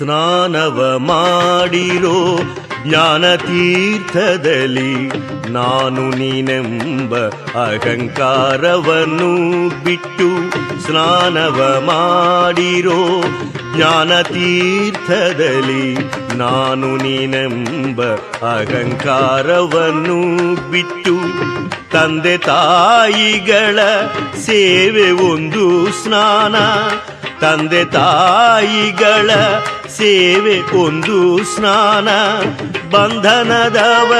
ಸ್ನಾನವ ಮಾಡಿರೋ ಜ್ಞಾನ ತೀರ್ಥದಲ್ಲಿ ನಾನು ನೀನೆಂಬ ಅಹಂಕಾರವನ್ನು ಬಿಟ್ಟು ಸ್ನಾನವ ಮಾಡಿರೋ ಜ್ಞಾನ ತೀರ್ಥದಲ್ಲಿ ನಾನು ನೀನೆಂಬ ಅಹಂಕಾರವನ್ನು ಬಿಟ್ಟು ತಂದೆ ತಾಯಿಗಳ ಸೇವೆ ಒಂದು ಸ್ನಾನ ತಂದೆ ತಾಯಿಗಳ ಸೇವೆ ಒಂದು ಸ್ನಾನ ಬಂಧನದವ